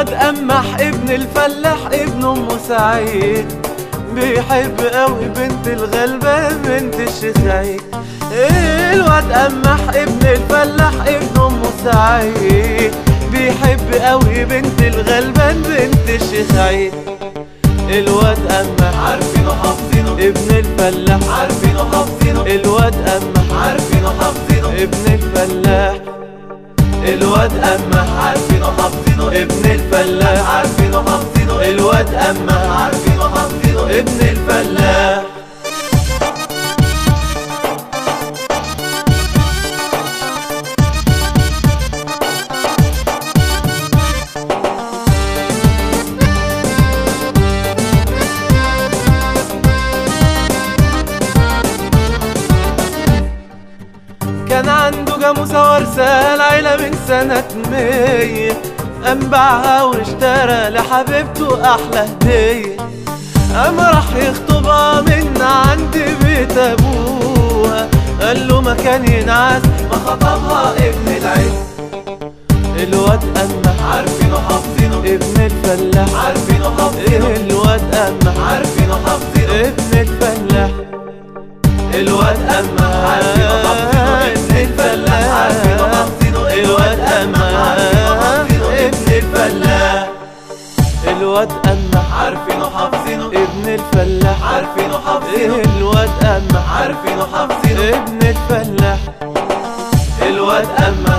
الواد قمح ابن الفلاح ابن ام سعيد بيحب قوي بنت الغلبة بنت الشيخ عيد الواد قمح ابن الفلاح ابن ام سعيد بيحب قوي بنت الغلبان بنت الشيخ عيد الواد قمح عارفينه حافظينه ابن الفلاح عارفينه حافظينه الواد قمح عارفينه حافظينه ابن الفلاح الواد قمح عارفينه حافظينه ابن الفلاح عارفينه حافظينه الواد قمح عارفينه حافظينه ابن الفلاح كان عنده جاموسة ورثة العيلة من سنة مية قام باعها واشترى لحبيبته أحلى هدية قام راح يخطبها من عند بيت أبوها قال له مكان ينعس ما خطبها ابن العيد الواد قمح عارفينه حافظينه ابن الفلاح عارفينه حافظينه الواد قمح عارفينه حافظينه ابن الفلاح الواد قمح عارفينه حافظينه ابن الفلاح عارفينه حافظينه الواد قمح ابن الفلاح الواد قمح عارفينه حافظينه ابن الفلاح عارفينه حافظينه الواد قمح عارفينه حافظينه ابن الفلاح الواد قمح